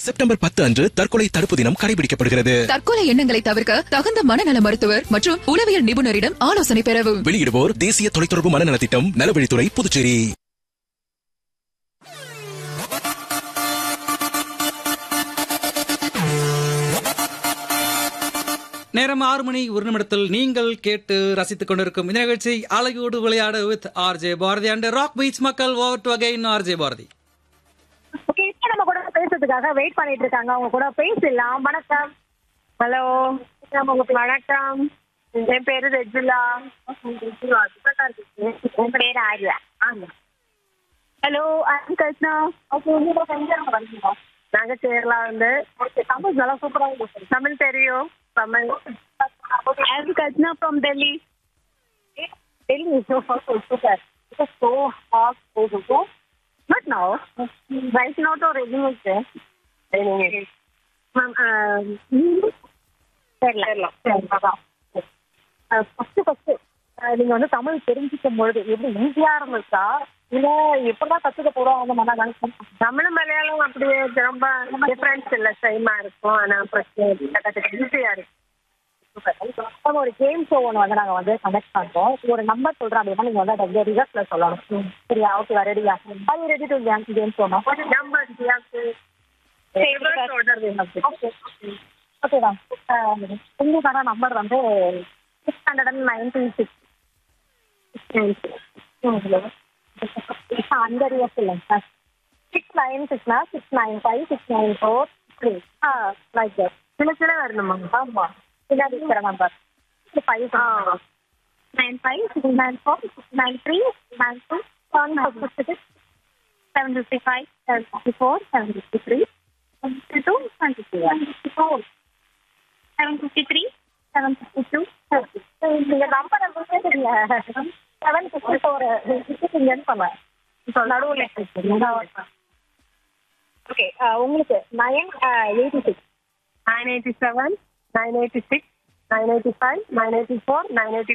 September பத்து அன்று தற்கொலை தடுப்பு தினம் கடைபிடிக்கப்படுகிறது தற்கொலை எண்ணங்களை தவிர்க்க தகுந்த மனநல மருத்துவர் மற்றும் உளவியல் நிபுணரிடம் ஆலோசனை பெறவும் வெளியிடுவோர் தேசிய தொலைத்தொடர்பு மனநலத் திட்டம் நலவழித்துறை புதுச்சேரி நேரம் ஆறு மணி ஒரு நிமிடத்தில் நீங்கள் கேட்டு ரசித்துக் கொண்டிருக்கும் இந்த நிகழ்ச்சி அழகோடு விளையாடு with RJ Bharathi and Rock Beach மக்கள் over to again RJ Bharathi okay இப்போ நம்ம கூட பேசுறதுக்காக வெயிட் பண்ணிட்டு இருக்காங்க அவங்க கூட பேசலாம் வணக்கம் ஹலோ வணக்கம் என் பேரு ரெஜிலா உன் பேரு ஆர்யா ஹலோ ஐம் கிருஷ்ணா நாங்க கேரளா வந்து தமிழ் நல்லா சூப்பரா இருக்கும் தமிழ் தெரியும் Tamil I'm Krishna from Delhi Delhi super so hot over Not now. Right now to raining is there. Raining is. Ma'am, um, Kerala. Kerala. First first நீங்க வந்து தமிழ் தெரிஞ்சுக்கும் பொழுது எப்படி ஈஸியா இருந்துச்சா இல்ல எப்படிதான் கத்துக்க போறோம் அந்த மாதிரி தான் தமிழ் மலையாளம் அப்படியே ரொம்ப டிஃபரன்ஸ் இல்ல சேமா இருக்கும் ஆனா கத்துக்க ஈஸியா இருக்கு நம்ம ஒரு கேம் ஷோ ஒன்று வந்து நாங்கள் வந்து கனெக்ட் பண்ணுறோம் ஒரு நம்பர் சொல்கிறோம் அப்படின்னா நீங்கள் வந்து அதை ரிவர்ஸில் சொல்லணும் சரியா ஓகே ரெடியா அது ready to game game show number ஓகேவா உங்களுக்கான நம்பர் வந்து six hundred and ninety six அந்த இயர்ஸ் இல்லைங்க சார் சிக்ஸ் நைன் சிக்ஸ்னா six nine five six nine four three ah like that சின்ன சின்ன வரணுமா ஆமாம் பின்னாடி இருக்கிற number five nine five six nine four six nine three nine two seven fifty six seven fifty five seven fifty four seven fifty three fifty two seven fifty one fifty four seven fifty three seven fifty two நீங்கள் number எதுவுமே தெரியல seven fifty four ஃபிஃப்டிங்கன்னு சொன்னேன் இப்போ நடுவில் okay உங்களுக்கு nine eighty six nine eighty seven nine eighty six nine eighty five nine eighty four nine eighty